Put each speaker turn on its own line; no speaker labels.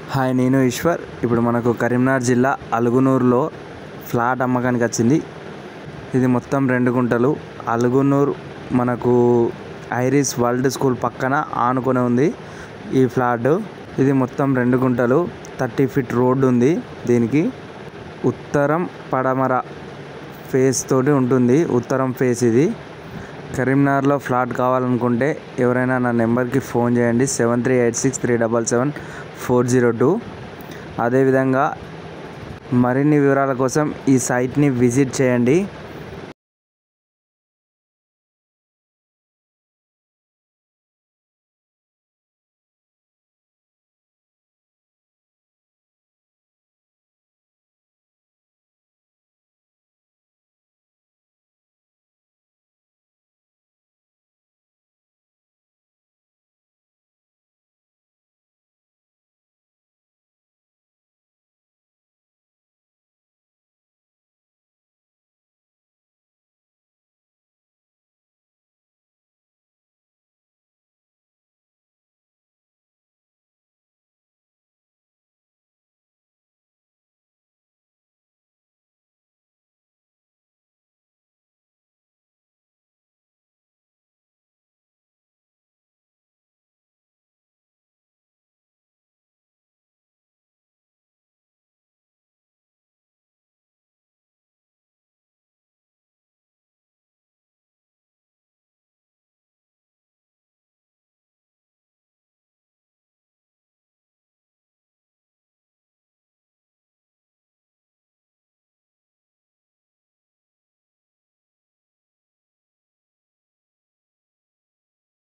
hi నేను ఈశ్వర్ ఇప్పుడు మనకు కరీంనగర్ జిల్లా అలుగునూరులో ఫ్లాట్ అమ్మకానికి వచ్చింది ఇది మొత్తం రెండు గుంటలు అలుగునూరు మనకు ఐరిస్ వరల్డ్ స్కూల్ పక్కన ఆనుకొని ఉంది ఈ ఫ్లాట్ ఇది మొత్తం రెండు గుంటలు థర్టీ ఫీట్ రోడ్డు ఉంది దీనికి ఉత్తరం పడమర ఫేస్ తోటి ఉంటుంది ఉత్తరం ఫేస్ ఇది కరీంనగర్లో ఫ్లాట్ కావాలనుకుంటే ఎవరైనా నా నెంబర్కి ఫోన్ చేయండి seven three eight six three double seven four zero two అదేవిధంగా మరిన్ని వివరాల కోసం ఈ సైట్ని విజిట్ చేయండి